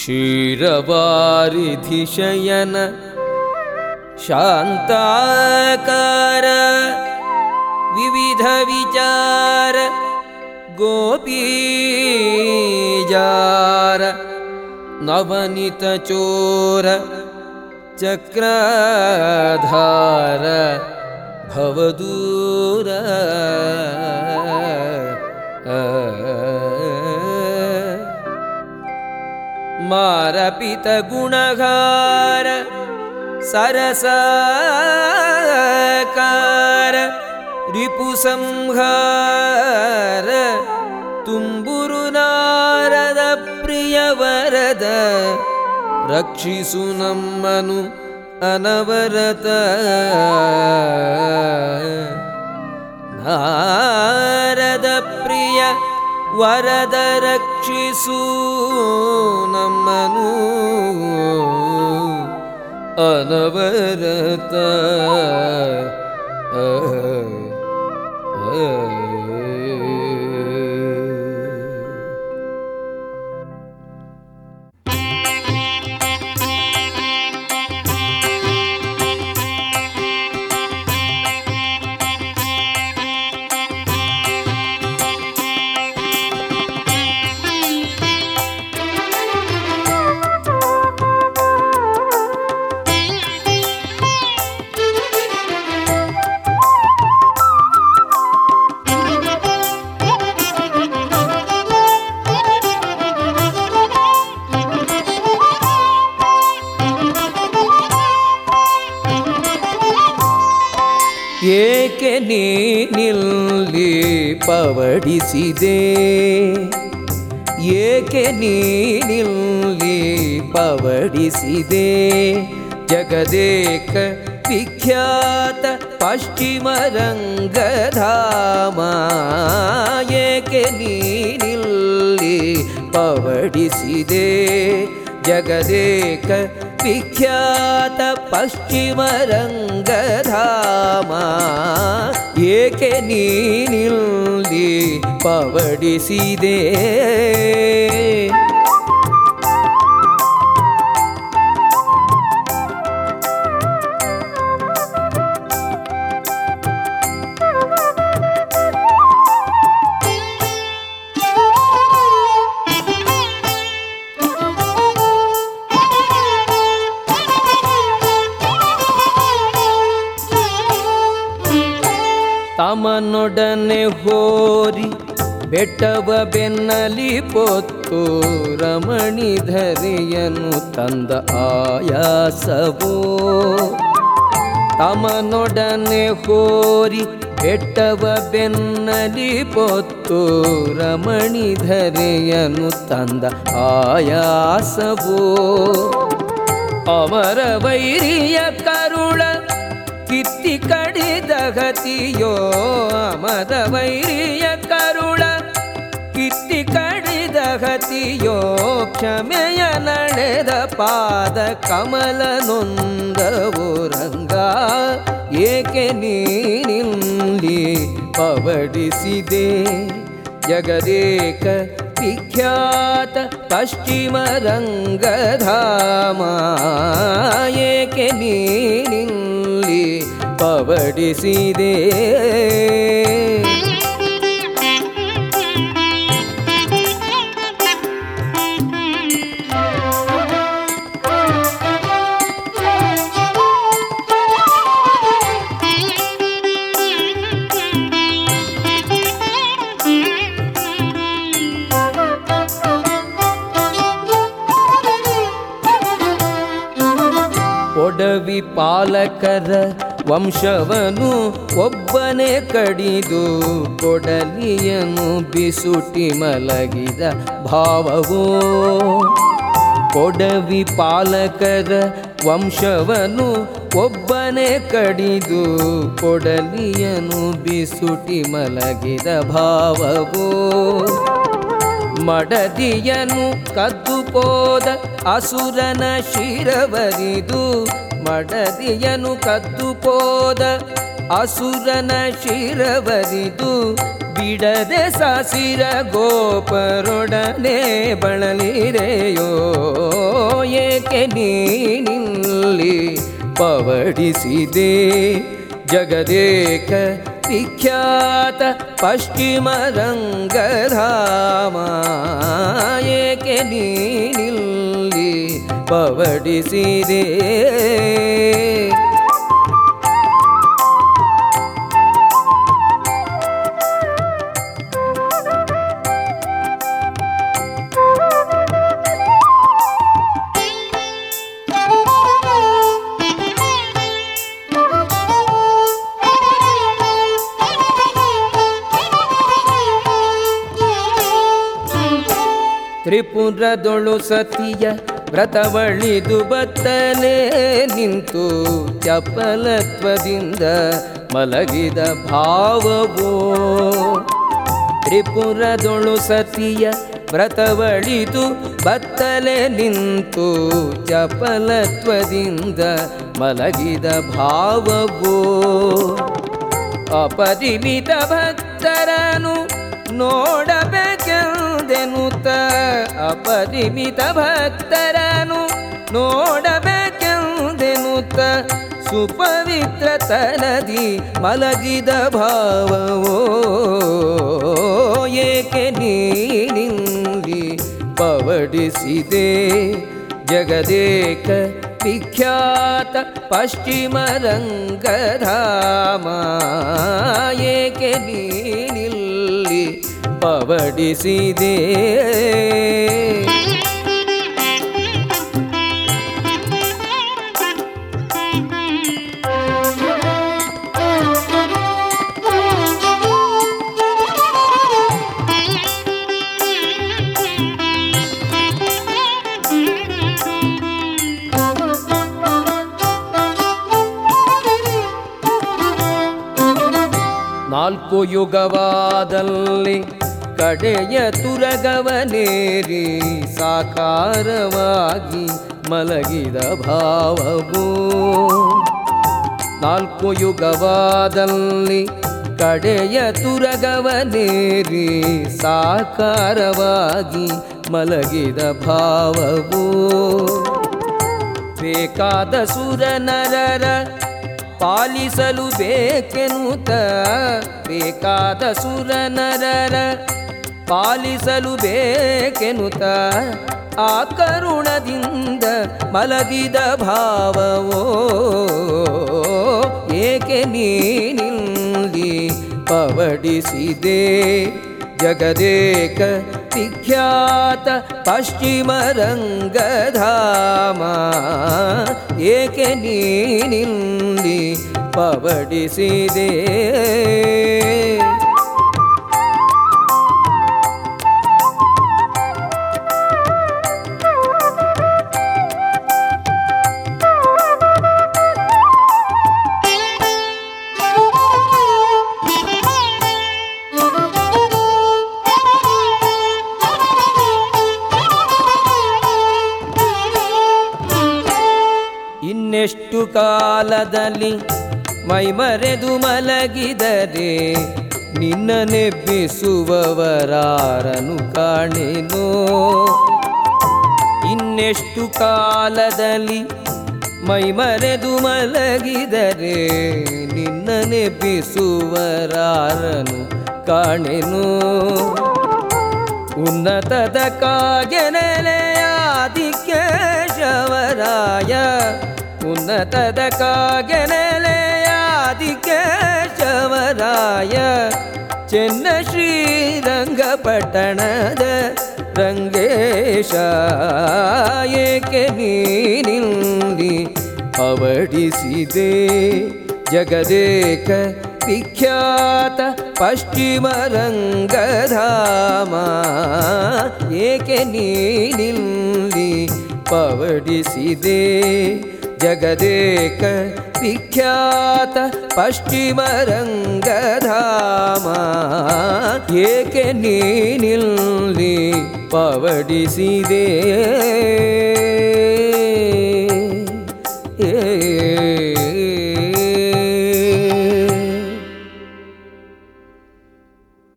क्षीरवारिधिशयन शान्ताकार विविधविचार गोपीजार नवनीतचोर चक्राधार भवदूर मारपितगुणगार सरसाकार रिपुसंहार ತುಂಬುರು ನಾರದ ಪ್ರಿಯವರದ ರಕ್ಷಿಸು ನಮ್ಮನು ಅನವರತ ನಾರದ ಪ್ರಿಯ ವರದ ರಕ್ಷಿಸು ನಮ್ಮನು ಅನವರತ ಆ, ಆ, ಏಕೆ ನೀನಿಲ್ಲಿ ಪವಡಿಸಿದೆ ಏಕೆ ನೀನಿಲ್ಲಿ ಪವಡಿಸಿದೆ ಜಗದೇಕ ವಿಖ್ಯಾತ ಪಶ್ಚಿಮ ರಂಗಧಾಮ ಏಕೆ ನೀನಿಲ್ಲಿ ಪವಡಿಸಿದೆ ಜಗದೇಕ ವಿಖ್ಯಾತ ಪಶ್ಚಿಮ ರಂಗಧಾಮ ಏಕೆ ನೀನಿಲ್ಲಿ ಪವಡಿಸಿದೆ ತಮನೊಡನೆ ಹೋರಿ ಬೆಟ್ಟವ ಬೆನ್ನಲಿ ಪೊತ್ತು ರಮಣಿ ಧರೆಯನು ತಂದ ಆಯಾಸವೋ ತಮನೊಡನೆ ಹೋರಿ ಬೆಟ್ಟವ ಬೆನ್ನಲಿ ಪೊತ್ತು ರಮಣಿ ಧರೆಯನು ತಂದ ಆಯಾಸವೋ ಅಮರ ವೈರಿಯ ಕರುಳ ಕಿತ್ತಿ ಕಡಿದ ಗತಿಯೋ ಅಮರ ವೈರಿಯ ಕರುಳ ಕಿತ್ತಿ ಕಡಿದ ಗತಿಯೋ ಕ್ಷಮೆಯ ನಡೆದ ಪಾದ ಕಮಲ ನೊಂದವು ರಂಗ ಏಕೆ ನೀನಿಲ್ಲಿ ಪವಡಿಸಿದೆ ಜಗದೇಕ ವಿಖ್ಯಾತ ಪಶ್ಚಿಮ ರಂಗಧಾಮ ಏಕೆ ನೀನಿಲ್ಲಿ ಪವಡಿಸಿದೆ ಒಡವಿ ಪಾಲಕರ ವಂಶವನು ಒಬ್ಬನೇ ಕಡಿದು ಕೊಡಲಿಯನು ಬಿಸುಟಿ ಮಲಗಿದ ಭಾವವೋ ಕೊಡವಿ ಪಾಲಕರ ವಂಶವನು ಒಬ್ಬನೇ ಕಡಿದು ಕೊಡಲಿಯನು ಬಿಸುಟಿ ಮಲಗಿದ ಭಾವವೋ ಮಡದಿಯನು ಕದ್ದುಪೋದ ಅಸುರನ ಶಿರವರಿದು ಮಡದಿಯನು ಕದ್ದುಪೋದ ಅಸುರನ ಶಿರವರಿದು ಬಿಡದೆ ಸಾಸಿರ ಗೋಪರೊಡನೆ ಬಳಲಿರೆಯೋ ಏಕೆ ನೀನಿಲ್ಲಿ ಪವಡಿಸಿದೆ ಜಗದೇಕ ವಿಖ್ಯಾತ ಪಶ್ಚಿಮ ರಂಗಧಾಮ ಏಕೆ ನೀನಿಲ್ಲಿ ಪವಡಿಸಿದೆ ತ್ರಿಪುರದೊಳು ಸತಿಯ ವ್ರತವಳಿದು ಬತ್ತಲೇ ನಿಂತು ಚಪಲತ್ವದಿಂದ ಮಲಗಿದ ಭಾವವೋ ತ್ರಿಪುರದೊಳು ಸತಿಯ ವ್ರತವಳಿದು ಬತ್ತಲೆ ನಿಂತು ಚಪಲತ್ವದಿಂದ ಮಲಗಿದ ಭಾವವೋ ಅಪರಿಮಿತ ಭಕ್ತರನು ನೋಡಬೇಕೆಂದೆನುತ ಅಪರಿಮಿತ ಭಕ್ತರನು ನೋಡಬೇಕೆಂದೆನುತ ಸುಪವಿತ್ರತನದಿ ಮಲಗಿದ ಭಾವವೋ ಏಕೆ ನೀನಿಂದಿ ಪವಡಿಸಿದೆ ಜಗದೇಕ ವಿಖ್ಯಾತ ಪಶ್ಚಿಮ ರಂಗಧಾಮ ಏಕೆ ನೀನಿಲ್ಲಿ ಪವಡಿಸಿದೆ ನಾಲ್ಕು ಯುಗವಾದಲ್ಲಿ ಕಡೆಯ ತುರಗವನೇರಿ ಸಾಕಾರವಾಗಿ ಮಲಗಿದ ಭಾವವು ನಾಲ್ಕು ಯುಗವಾದಲ್ಲಿ ಕಡೆಯ ತುರಗವನೇರಿ ಸಾಕಾರವಾಗಿ ಮಲಗಿದ ಭಾವವು ಬೇಕಾದ ಸುರ ನರರ ಪಾಲಿಸಲು ಬೇಕೆನುತ ಬೇಕಾದ ಸುರ ನರರ ಪಾಲಿಸಲು ಬೇಕೆನುತ ಆ ಕರುಣದಿಂದ ಮಲಗಿದ ಭಾವವೋ ಏಕೆ ನೀನಿಲ್ಲಿ ಪವಡಿಸಿದೆ ಜಗದೇಕ ವಿಖ್ಯಾತ ಪಶ್ಚಿಮ ರಂಗಧಾಮ ಏಕೆ ನೀನಿಲ್ಲಿ ಪವಡಿಸಿದೆ ಇನ್ನೆಷ್ಟು ಕಾಲದಲ್ಲಿ ಮೈಮರೆದು ಮಲಗಿದರೆ ನಿನ್ನ ನೆಬ್ಬಿಸುವವರಾರನು ಕಾಣೆನೋ ಇನ್ನೆಷ್ಟು ಕಾಲದಲ್ಲಿ ಮೈಮರೆದು ಮಲಗಿದರೆ ನಿನ್ನ ನೆಬ್ಬಿಸುವರಾರನು ಕಾಣೆನು ಉನ್ನತದ ಕಾಗೆನೆಲೆಯಾದಿಕೇಶವರಾಯ ಉನ್ನತದ ಕಾಗೆನೆಲೆಯಾದಿಕೇಶವರಾಯ ಚೆನ್ನ ಶ್ರೀರಂಗಪಟ್ಟಣದ ರಂಗೇಶ ಏಕೆ ನೀನಿಲ್ಲಿ ಪವಡಿಸಿದೆ ಜಗದೇಕ ವಿಖ್ಯಾತ ಪಶ್ಚಿಮ ರಂಗಧಾಮ ಏಕೆ ನೀನಿಲ್ಲಿ ಪವಡಿಸಿದೆ ಜಗದೇಕ ವಿಖ್ಯಾತ ಪಶ್ಚಿಮ ರಂಗಧಾಮ ಏಕೆ ನೀನಿಲ್ಲಿ ಪವಡಿಸಿದೆ